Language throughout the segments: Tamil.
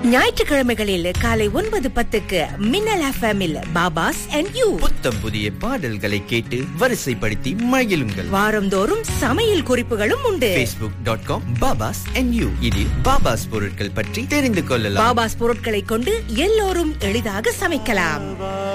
ஞாயிற்றுக்கிழமைகளில் காலை ஒன்பது பத்துக்கு மின்னல் எஃப்எம்மில் பாபாஸ் அண்ட் யூ புத்தம் புதிய பாடல்களை கேட்டு வரிசைப்படுத்தி மகிழுங்கள் வாரந்தோறும் சமையல் குறிப்புகளும் உண்டு facebook.com டாட் காம் பாபாஸ் yu இதில் பாபாஸ் பொருட்கள் பற்றி தெரிந்து கொள்ளலாம் பாபாஸ் பொருட்களை கொண்டு எல்லோரும் எளிதாக சமைக்கலாம்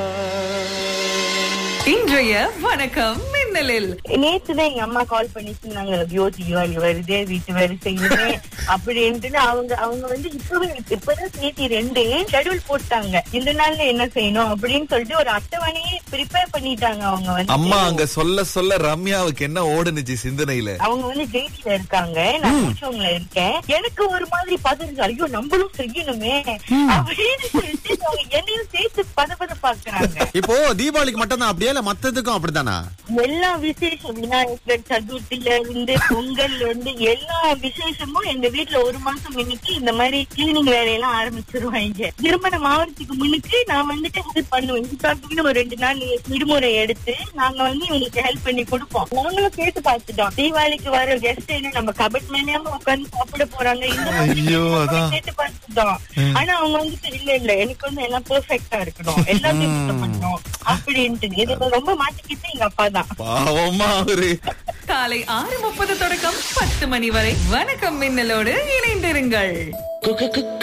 இன்றைய வணக்கம் மின்னலில் நேத்துதான் எங்க அம்மா கால் பண்ணி சொன்னாங்க ஐயோ தீபாவளி வருதே வீட்டு வேலை செய்யணுமே அப்படின்ட்டு அவங்க அவங்க வந்து இப்பவே இப்பதான் தேதி ரெண்டு ஷெட்யூல் போட்டாங்க இந்த நாள்ல என்ன செய்யணும் அப்படின்னு சொல்லிட்டு ஒரு அட்டவணையே ப்ரிப்பேர் பண்ணிட்டாங்க அவங்க வந்து அம்மா அங்க சொல்ல சொல்ல ரம்யாவுக்கு என்ன ஓடுனுச்சு சிந்தனையில அவங்க வந்து ஜெயில இருக்காங்க நான் கூச்சவங்கள இருக்கேன் எனக்கு ஒரு மாதிரி பதறது ஐயோ நம்மளும் செய்யணுமே அப்படின்னு சொல்லிட்டு அவங்க என்னையும் சேர்த்து பத பத பாக்குறாங்க இப்போ தீபாவளிக்கு மட்டும் தான் அப்படியே இல்ல மத்ததுக்கும் அப்படித்தானா எல்லா விசேஷம் விநாயகர் சதுர்த்தில இருந்து பொங்கல் இருந்து எல்லா விசேஷமும் எங்க வீட்ல ஒரு மாசம் முன்னுக்கு இந்த மாதிரி கிளீனிங் வேலையெல்லாம் ஆரம்பிச்சிருவாங்க திருமணம் ஆவறதுக்கு முன்னுக்கு நான் வந்துட்டு ஹெல்ப் பண்ணுவேன் இதுக்காகவே ஒரு ரெண்டு நாள் விடுமுறை எடுத்து நாங்க வந்து இவங்களுக்கு ஹெல்ப் பண்ணி கொடுப்போம் நாங்களும் கேட்டு பார்த்துட்டோம் தீபாவளிக்கு வர கெஸ்ட் என்ன நம்ம கபட் மேலேயாம உட்கார்ந்து சாப்பிட போறாங்க இந்த மாதிரி ஐயோ, நாங்க அதான். கேட்டு பார்த்துட்டோம் ஆனா அவங்க வந்துட்டு இல்ல இல்ல எனக்கு வந்து எல்லாம் பெர்ஃபெக்ட்டா இருக்கணும் எல்லாமே பண்ணணும் அப்படின்ட்டு இதுல ரொம்ப மாட்டிக்கிட்டு எங்க அப்பா தான் பாவமா அவரு காலை ஆறு முப்பது தொடக்கம் பத்து மணி வரை வணக்கம் மின்னலோடு இணைந்திருங்கள்